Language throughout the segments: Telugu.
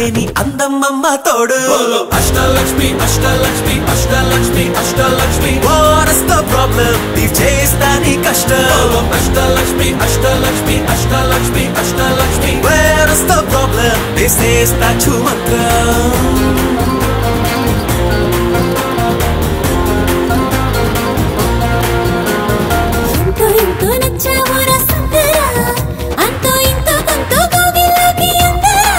లేని అందమ్మమ్మ తోడు Ashtalakshmi Ashtalakshmi Ashtalakshmi Ashtalakshmi what's the problem తీర్చేస్తా నీ కష్టం Ashtalakshmi Ashtalakshmi Ashtalakshmi Ashtalakshmi what's the problem తీసేస్తా చుమంత్రం ఎంతో ఎంతో నచ్చావురా సుందరా అంతో ఇంతో కొంతో కోవిలోకి అందరా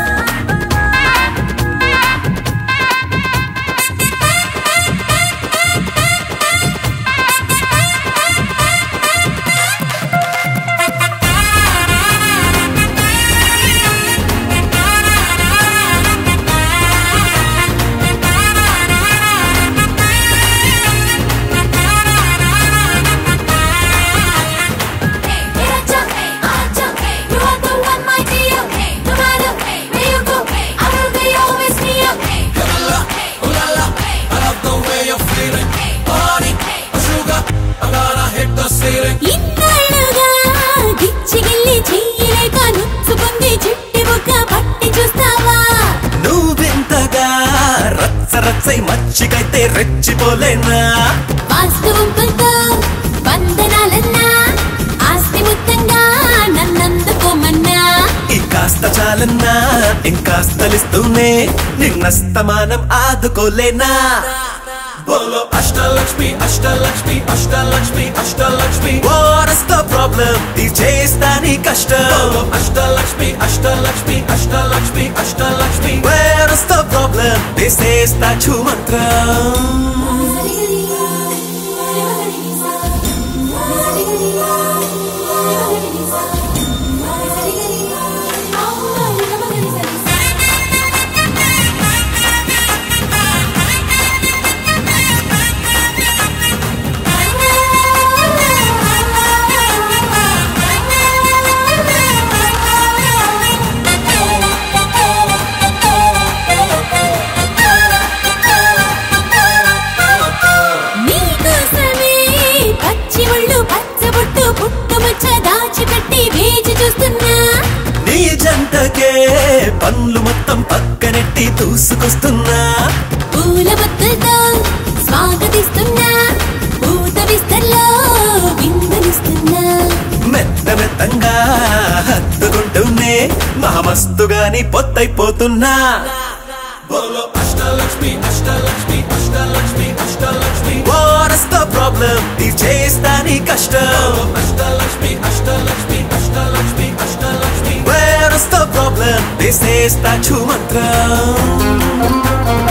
ఇన్నాళ్ళుగా గిచ్చిగిల్లి చెయ్యలేక నొచ్చుకుంది చిట్టి బుక్క పట్టి చూస్తావా నువ్వెంతగా రచ్చ రచ్చై మచ్చికైతే రెచ్చిపోలేనా వాస్తవం కొంత వందనాలన్నా ఆస్తి మొత్తంగా నన్నందుకోమన్నా ఈ కాస్త చాలన్నా ఇంకాస్తలిస్తూనే నిన్నస్తమానం ఆదుకోలేనా బోలో Ashtalakshmi Ashtalakshmi Ashtalakshmi Ashtalakshmi what's the problem తీర్చేస్తా నీ కష్టం Ashtalakshmi Ashtalakshmi Ashtalakshmi Ashtalakshmi what's the problem తీసేస్తా చుమంత్రం నీకోసమే పచ్చి ఒళ్ళు పచ్చబొట్టు పుట్టుమచ్చ దాచిపెట్టి వేచి చూస్తున్నా నీ జంటకే పనులు మొత్తం పక్కనెట్టి దూసుకొస్తున్నా పూల బొత్తులతో స్వాగతిస్తున్నా పూత విస్తల్లో విందనిస్తున్నా మెత్త మెత్తంగా హత్తుకుంటూనే మహమస్తుగాని పొత్తైపోతున్నా బోలో Ashtalakshmi Ashtalakshmi Ashtalakshmi Ashtalakshmi what's the problem తీర్చేస్తా నీ కష్టం Ashtalakshmi Ashtalakshmi Ashtalakshmi Ashtalakshmi what's the problem తీసేస్తా చుమంత్రం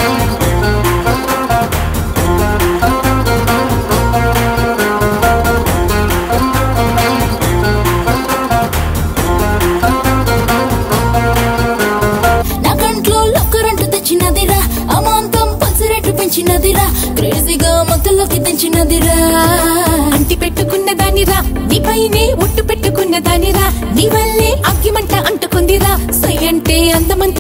నా కంట్లో కరెంటు తెచ్చినదిరా అమాంతం పల్స్ రేటు పెంచినదిరా క్రేజీగా మత్తులోకి తెంచినదిరా అంటి పెట్టుకున్న దానిరా నీపైనే ఒట్టు పెట్టుకున్న దానిరా నీ వల్లే అగ్గిమంట అంటుకుందిరా సై అంటే అందమంత